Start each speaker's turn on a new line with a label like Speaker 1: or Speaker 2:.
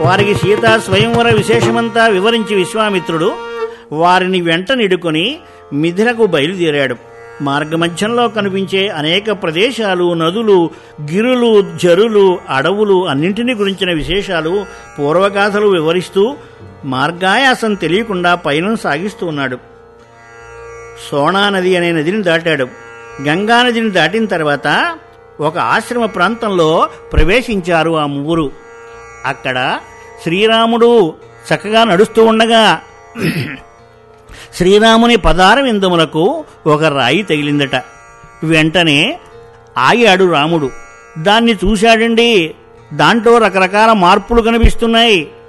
Speaker 1: వారికి సీతా స్వయంవర విశేషమంతా వివరించి విశ్వామిత్రుడు వారిని వెంట నిడుకొని మిథిలకు బయలుదేరాడు మార్గమధ్యంలో కనిపించే అనేక ప్రదేశాలు నదులు గిరులు జరులు అడవులు అన్నింటినీ గురించిన విశేషాలు పూర్వగాథలు వివరిస్తూ మార్గాయాసం తెలియకుండా పయనం సాగిస్తూ ఉన్నాడు సోనా నది అనే నదిని దాటాడు గంగా నదిని దాటిన తర్వాత ఒక ఆశ్రమ ప్రాంతంలో ప్రవేశించారు ఆ ముగ్గురు అక్కడ శ్రీరాముడు చక్కగా నడుస్తూ ఉండగా శ్రీరాముని పదార విందములకు ఒక రాయి తగిలిందట వెంటనే ఆగాడు రాముడు దాన్ని చూశాడండి దాంట్లో రకరకాల మార్పులు కనిపిస్తున్నాయి